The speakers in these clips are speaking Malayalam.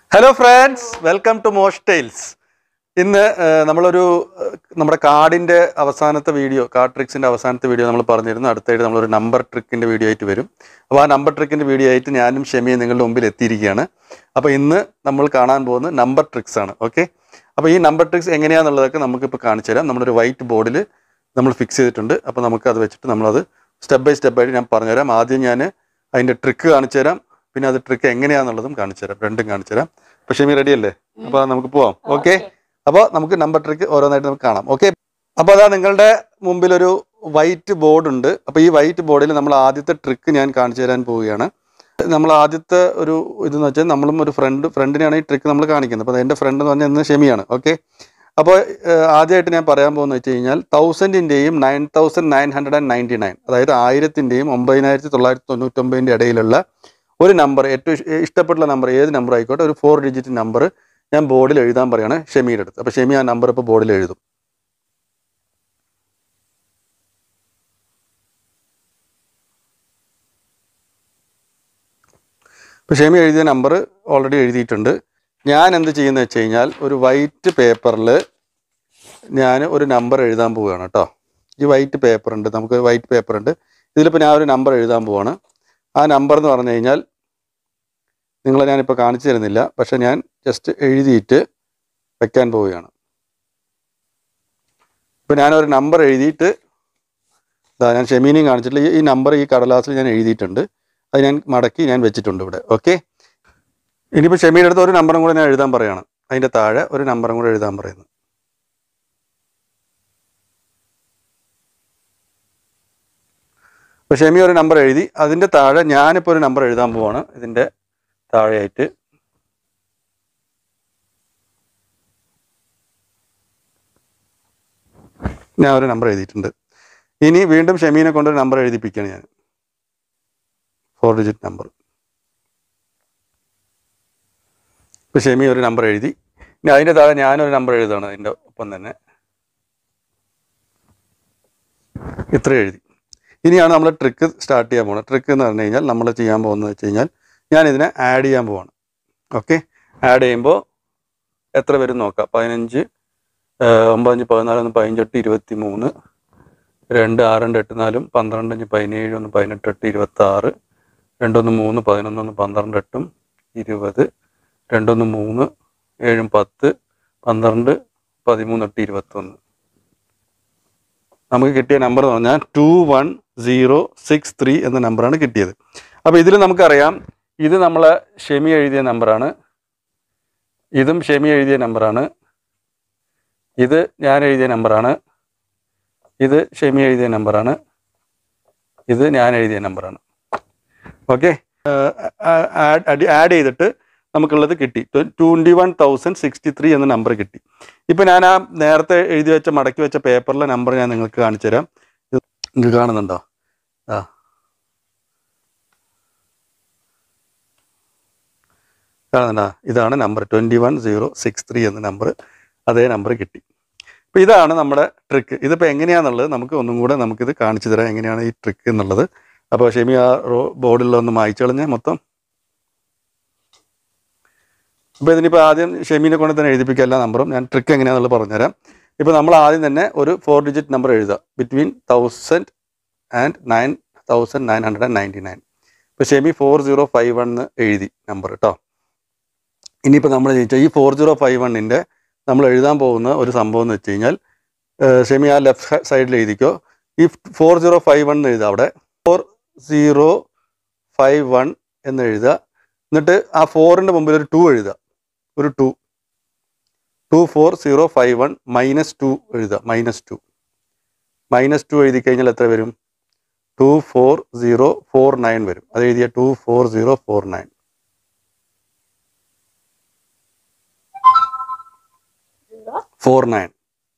hello friends welcome to mosh tiles ഇന്ന് ഏഹ്, നമ്മളൊരു ഏഹ്, നമ്മുടെ കാർഡിന്റെ അവസാനത്തെ വീഡിയോ കാർഡ് ട്രിക്സിന്റെ അവസാനത്തെ വീഡിയോ നമ്മൾ പറഞ്ഞിരുന്നു അടുത്തായിട്ട് നമ്മളൊരു നമ്പർ ട്രിക്കിന്റെ വീഡിയോ ആയിട്ട് വരും അപ്പോൾ ആ നമ്പർ ട്രിക്കിന്റെ വീഡിയോ ആയിട്ട് ഞാനും ഷെമിയും നിങ്ങളുടെ മുമ്പിൽ എത്തിയിരിക്കുകയാണ് അപ്പോൾ ഇന്ന് നമ്മൾ കാണാൻ പോകുന്നത് നമ്പർ ട്രിക്സ് ആണ് ഓക്കെ അപ്പോൾ ഈ നമ്പർ ട്രിക്സ് എങ്ങനെയാണെന്നുള്ളതൊക്കെ നമുക്കിപ്പോൾ കാണിച്ചു തരാം നമ്മളൊരു വൈറ്റ് ബോർഡിൽ നമ്മൾ ഫിക്സ് ചെയ്തിട്ടുണ്ട് അപ്പോൾ നമുക്ക് അത് വെച്ചിട്ട് നമ്മളത് സ്റ്റെപ്പ് ബൈ സ്റ്റെപ്പ് ആയിട്ട് ഞാൻ പറഞ്ഞുതരാം ആദ്യം ഞാൻ അതിൻ്റെ ട്രിക്ക് കാണിച്ചു തരാം പിന്നെ അത് ട്രിക്ക് എങ്ങനെയാണെന്നുള്ളതും കാണിച്ചു തരാം രണ്ടും കാണിച്ചു തരാം അപ്പോൾ ഷെമി റെഡി അല്ലേ അപ്പോൾ നമുക്ക് പോവാം ഓക്കെ അപ്പോൾ നമുക്ക് നമ്പർ ട്രിക്ക് ഓരോന്നായിട്ട് നമുക്ക് കാണാം ഓക്കെ അപ്പോൾ അതാ നിങ്ങളുടെ മുമ്പിൽ ഒരു വൈറ്റ് ബോർഡ് ഉണ്ട് അപ്പോൾ ഈ വൈറ്റ് ബോർഡിൽ നമ്മൾ ആദ്യത്തെ ട്രിക്ക് ഞാൻ കാണിച്ചു തരാൻ പോവുകയാണ് നമ്മൾ ആദ്യത്തെ ഒരു ഇതെന്ന് വെച്ചാൽ നമ്മളും ഒരു ഫ്രണ്ട് ഫ്രണ്ടിനെയാണ് ഈ ട്രിക്ക് നമ്മൾ കാണിക്കുന്നത് അപ്പോൾ എൻ്റെ ഫ്രണ്ട് എന്ന് പറഞ്ഞാൽ ഇന്ന് ഷെമിയാണ് ഓക്കെ അപ്പോൾ ആദ്യമായിട്ട് ഞാൻ പറയാൻ പോകുന്നത് വെച്ച് കഴിഞ്ഞാൽ തൗസൻഡിൻ്റെയും nine thousand nine hundred and ninety nine അതായത് ആയിരത്തിൻ്റെയും ഒമ്പതിനായിരത്തി തൊള്ളായിരത്തി തൊണ്ണൂറ്റൊമ്പതിൻ്റെ ഇടയിലുള്ള ഒരു നമ്പർ ഏറ്റവും ഇഷ്- ഇഷ്ടപ്പെട്ടുള്ള നമ്പർ ഏത് നമ്പർ ആയിക്കോട്ടെ ഒരു ഫോർ ഡിജിറ്റ് നമ്പർ ഞാൻ ബോർഡിൽ എഴുതാൻ പറയാണ് ഷെമിയുടെ അടുത്ത് അപ്പോൾ ഷെമി ആ നമ്പർ ഇപ്പോൾ ബോർഡിൽ എഴുതും ഇപ്പോൾ ഷെമി എഴുതിയ നമ്പർ ഓൾറെഡി എഴുതിയിട്ടുണ്ട് ഞാൻ എന്ത് ചെയ്യുന്നത് വെച്ച് കഴിഞ്ഞാൽ ഒരു വൈറ്റ് പേപ്പറിൽ ഞാൻ ഒരു നമ്പർ എഴുതാൻ പോവുകയാണ് കേട്ടോ ഈ വൈറ്റ് പേപ്പർ ഉണ്ട് നമുക്ക് വൈറ്റ് പേപ്പർ ഉണ്ട് ഇതിലിപ്പോൾ ഞാൻ ഒരു നമ്പർ എഴുതാൻ പോവാണ് ആ നമ്പർ എന്ന് പറഞ്ഞു കഴിഞ്ഞാൽ നിങ്ങളെ ഞാനിപ്പോൾ കാണിച്ചു തരുന്നില്ല പക്ഷെ ഞാൻ ജസ്റ്റ് എഴുതിയിട്ട് വെക്കാൻ പോവുകയാണ് ഇപ്പോൾ ഞാനൊരു നമ്പർ എഴുതിയിട്ട് ഇതാ ഞാൻ ഷെമീനെയും കാണിച്ചിട്ടില്ല ഈ- ഈ നമ്പർ ഈ കടലാസിൽ ഞാൻ എഴുതിയിട്ടുണ്ട് അത് ഞാൻ മടക്കി ഞാൻ വെച്ചിട്ടുണ്ട് ഇവിടെ ഓക്കെ ഇനിയിപ്പോൾ ഷെമിയുടെ അടുത്ത് ഒരു നമ്പറും കൂടെ ഞാൻ എഴുതാൻ പറയുകയാണ് അതിൻ്റെ താഴെ ഒരു നമ്പറും കൂടെ എഴുതാൻ പറയുന്നു അപ്പോൾ ഷെമി ഒരു നമ്പർ എഴുതി അതിൻ്റെ താഴെ ഞാനിപ്പോൾ ഒരു നമ്പർ എഴുതാൻ പോവാണ് ഇതിൻ്റെ താഴെയായിട്ട് ഞാൻ ഒരു നമ്പർ എഴുതിയിട്ടുണ്ട് ഇനി വീണ്ടും ഷെമീനെ കൊണ്ട് ഒരു നമ്പർ എഴുതിപ്പിക്കുകയാണ് ഞാൻ ഫോർ ഡിജിറ്റ് നമ്പർ ഇപ്പോൾ ഷെമി ഒരു നമ്പർ എഴുതി ഇനി അതിൻ്റെ താഴെ ഞാനൊരു നമ്പർ എഴുതാണ് അതിൻ്റെ ഒപ്പം തന്നെ ഇത്ര എഴുതി ഇനിയാണ് നമ്മൾ ട്രിക്ക് സ്റ്റാർട്ട് ചെയ്യാൻ പോകുന്നത് ട്രിക്ക് എന്ന് പറഞ്ഞു കഴിഞ്ഞാൽ നമ്മൾ ചെയ്യാൻ പോകുന്നത് വെച്ച് കഴിഞ്ഞാൽ ഞാൻ ഇതിനെ ആഡ് ചെയ്യാൻ പോവാണ് ഓക്കെ ആഡ് ചെയ്യുമ്പോൾ എത്ര വരും നോക്കാം പതിനഞ്ച് ഏഹ്, ഒമ്പതഞ്ച് പതിനാലൊന്ന് പതിനഞ്ചെട്ട് ഇരുപത്തി മൂന്ന് രണ്ട് ആറ് രണ്ട് എട്ട് നാലും പന്ത്രണ്ടഞ്ച് പതിനേഴ് ഒന്ന് പതിനെട്ടെട്ട് ഇരുപത്തി ആറ് രണ്ടൊന്ന് മൂന്ന് പതിനൊന്നൊന്ന് പന്ത്രണ്ട് എട്ടും ഇരുപത് രണ്ടൊന്ന് മൂന്ന് ഏഴും പത്ത് പന്ത്രണ്ട് പതിമൂന്ന് എട്ട് ഇരുപത്തൊന്ന് നമുക്ക് കിട്ടിയ നമ്പർ എന്ന് പറഞ്ഞാൽ two one zero six three എന്ന നമ്പറാണ് കിട്ടിയത് അപ്പോൾ ഇതിൽ നമുക്കറിയാം ഇത് നമ്മളെ ഷെമി എഴുതിയ നമ്പറാണ് ഇതും ഷെമി എഴുതിയ നമ്പറാണ് ഇത് ഞാൻ എഴുതിയ നമ്പറാണ് ഇത് ഷെമി എഴുതിയ നമ്പറാണ് ഇത് ഞാൻ എഴുതിയ നമ്പറാണ് ഓക്കെ ആഡ് ചെയ്തിട്ട് നമുക്കുള്ളത് കിട്ടി twenty one thousand sixty three എന്ന നമ്പർ കിട്ടി ഇപ്പം ഞാൻ ആ നേരത്തെ എഴുതി വെച്ച മടക്കി വെച്ച പേപ്പറിലെ നമ്പർ ഞാൻ നിങ്ങൾക്ക് കാണിച്ചു തരാം ഇത് നിങ്ങൾക്ക് കാണുന്നുണ്ടോ ആ കാണുന്നുണ്ടോ ഇതാണ് number twenty one zero six three എന്ന നമ്പർ അതേ നമ്പർ കിട്ടി അപ്പോൾ ഇതാണ് നമ്മുടെ ട്രിക്ക് ഇതിപ്പോൾ എങ്ങനെയാണെന്നുള്ളത് നമുക്ക് ഒന്നും കൂടെ നമുക്കിത് കാണിച്ചു തരാം എങ്ങനെയാണ് ഈ ട്രിക്ക് എന്നുള്ളത് അപ്പോൾ ഷെമി ആ റോ ബോർഡിലൊന്ന് മായ്ച്ചു കളഞ്ഞ് മൊത്തം അപ്പോൾ ഇതിനിപ്പോൾ ആദ്യം ഷെമീനെ കൊണ്ട് തന്നെ എഴുതിപ്പിക്കുക എല്ലാ നമ്പറും ഞാൻ ട്രിക്ക് എങ്ങനെയാണെന്നുള്ളത് പറഞ്ഞുതരാം ഇപ്പോൾ നമ്മൾ ആദ്യം തന്നെ ഒരു ഫോർ ഡിജിറ്റ് നമ്പർ എഴുതുക between thousand and nine thousand nine hundred and ninety nine ഇപ്പോൾ Shemi four zero five one എഴുതി നമ്പർ കേട്ടോ ഇനിയിപ്പോൾ നമ്മൾ ചോദിച്ചാൽ ഈ ഫോർ സീറോ ഫൈവ് വണ്ണിൻ്റെ നമ്മൾ എഴുതാൻ പോകുന്ന ഒരു സംഭവം എന്ന് വെച്ച് കഴിഞ്ഞാൽ ഏഹ് ഷെമി ആ ലെഫ്റ്റ് സൈഡിൽ എഴുതിക്കോ ഈ ഫോർ സീറോ ഫൈവ് വൺ എന്ന് എഴുതുക അവിടെ ഫോർ സീറോ ഫൈവ് വൺ എന്ന് എഴുതുക എന്നിട്ട് ആ ഫോറിൻ്റെ മുമ്പിൽ ഒരു ടു എഴുതുക ഒരു two two four zero five one minus two എഴുതുക മൈനസ് ടു മൈനസ് ടു എഴുതി കഴിഞ്ഞാൽ എത്ര വരും two four zero four nine വരും അത് എഴുതിയ two four zero four nine four nine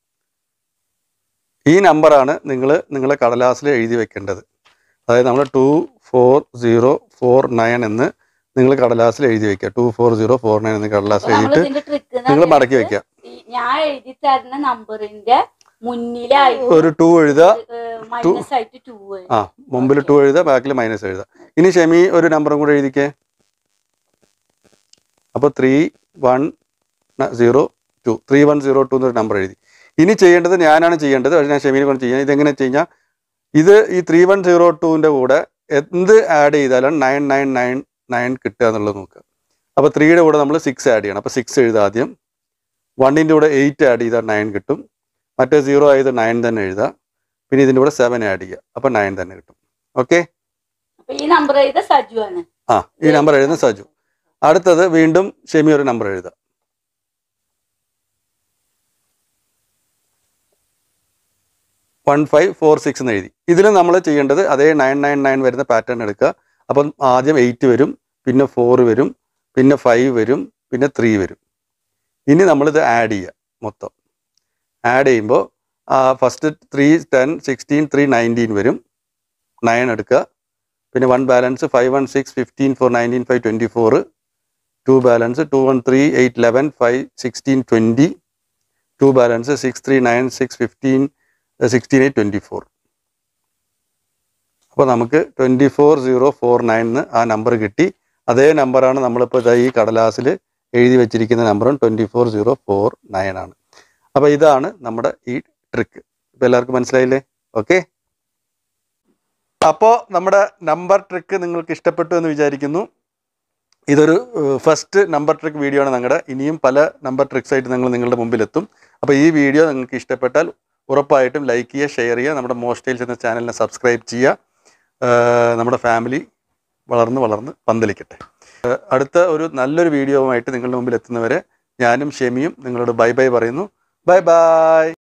ഈ നമ്പറാണ് നിങ്ങൾ നിങ്ങളെ കടലാസിൽ എഴുതി വെക്കേണ്ടത് അതായത് നമ്മൾ two four zero four nine എന്ന് നിങ്ങൾ കടലാസിൽ എഴുതി വെക്കുക two four zero four nine എന്ന് കടലാസിൽ എഴുതിയിട്ട് ഇതിന്റെ ട്രിക്ക് നിങ്ങൾ മടക്കി വെക്കുക ഞാൻ എഴുതി തരുന്ന നമ്പറിന്റെ മുന്നിലായിട്ട് ഒരു ടു എഴുതുക മൈനസ് ആയിട്ട് ടൂ ആ മുമ്പിൽ ടു എഴുതുക ബാക്കിൽ മൈനസ് എഴുതുക ഇനി ഷെമി ഒരു നമ്പറും കൂടെ എഴുതിക്കേ അപ്പോൾ three one zero two three one zero two എന്നൊരു നമ്പർ എഴുതി ഇനി ചെയ്യേണ്ടത് ഞാനാണ് ചെയ്യേണ്ടത് പക്ഷേ ഞാൻ ഷെമീനെ കൊണ്ട് ചെയ്യാം ഇതെങ്ങനെ വെച്ച് കഴിഞ്ഞാൽ ഇത് ഈ ത്രീ വൺ സീറോ ടുവിൻ്റെ കൂടെ എന്ത് ആഡ് ചെയ്താലും നയൻ നയൻ നയൻ നയൻ കിട്ടുക എന്നുള്ളത് നോക്കുക അപ്പോൾ ത്രീയുടെ കൂടെ നമ്മൾ സിക്സ് ആഡ് ചെയ്യണം അപ്പോൾ സിക്സ് എഴുതുക ആദ്യം വണ്ണിൻ്റെ കൂടെ എയ്റ്റ് ആഡ് ചെയ്താൽ നയൻ കിട്ടും മറ്റേ സീറോ ആയത് നയൻ തന്നെ എഴുതുക പിന്നെ ഇതിൻ്റെ കൂടെ സെവൻ ആഡ് ചെയ്യുക അപ്പോൾ നയൻ തന്നെ കിട്ടും ഓക്കെ അപ്പൊ ഈ നമ്പർ ചെയ്ത സജു ആണ് ആ ഈ നമ്പർ എഴുതുന്ന സജു അടുത്തത് വീണ്ടും ഷെമി ഒരു നമ്പർ എഴുതുക വൺ ഫൈവ് ഫോർ സിക്സ് എന്ന് എഴുതി ഇതിൽ നമ്മൾ ചെയ്യേണ്ടത് അതേ നയൻ നയൻ നയൻ വരുന്ന പാറ്റേൺ എടുക്കുക അപ്പം ആദ്യം എയ്റ്റ് വരും പിന്നെ ഫോർ വരും പിന്നെ ഫൈവ് വരും പിന്നെ ത്രീ വരും ഇനി നമ്മളിത് ആഡ് ചെയ്യുക മൊത്തം ആഡ് ചെയ്യുമ്പോൾ first three ten sixteen three nineteen വരും നയൻ എടുക്കുക പിന്നെ one balance five one six fifteen four nineteen five twenty four two balance two one three eight eleven five sixteen twenty two balance six three nine six fifteen sixteen eight twenty four അപ്പോൾ നമുക്ക് twenty four zero four nine ആ നമ്പർ കിട്ടി അതേ നമ്പറാണ് നമ്മളിപ്പോൾ ദാ ഈ കടലാസിൽ എഴുതി വെച്ചിരിക്കുന്ന നമ്പറും twenty four zero four nine ആണ് അപ്പോൾ ഇതാണ് നമ്മുടെ ഈ ട്രിക്ക് ഇപ്പോൾ എല്ലാവർക്കും മനസ്സിലായില്ലേ ഓക്കെ അപ്പോൾ നമ്മുടെ നമ്പർ ട്രിക്ക് നിങ്ങൾക്ക് ഇഷ്ടപ്പെട്ടു എന്ന് വിചാരിക്കുന്നു ഇതൊരു ഫസ്റ്റ് നമ്പർ ട്രിക്ക് വീഡിയോ ആണ് ഞങ്ങളുടെ ഇനിയും പല നമ്പർ ട്രിക്സ് ആയിട്ട് ഞങ്ങൾ നിങ്ങളുടെ മുമ്പിലെത്തും അപ്പോൾ ഈ വീഡിയോ നിങ്ങൾക്ക് ഇഷ്ടപ്പെട്ടാൽ ഉറപ്പായിട്ടും ലൈക്ക് ചെയ്യുക ഷെയർ ചെയ്യുക നമ്മുടെ മോസ്റ്റൈൽസ് എന്ന ചാനലിനെ സബ്സ്ക്രൈബ് ചെയ്യുക ഏഹ് നമ്മുടെ ഫാമിലി വളർന്ന് വളർന്ന് പന്തലിക്കട്ടെ ഏഹ് അടുത്ത ഒരു നല്ലൊരു വീഡിയോവുമായിട്ട് നിങ്ങളുടെ മുമ്പിൽ എത്തുന്നവരെ ഞാനും ഷെമിയും നിങ്ങളോട് ബൈ ബൈ പറയുന്നു ബൈ ബൈ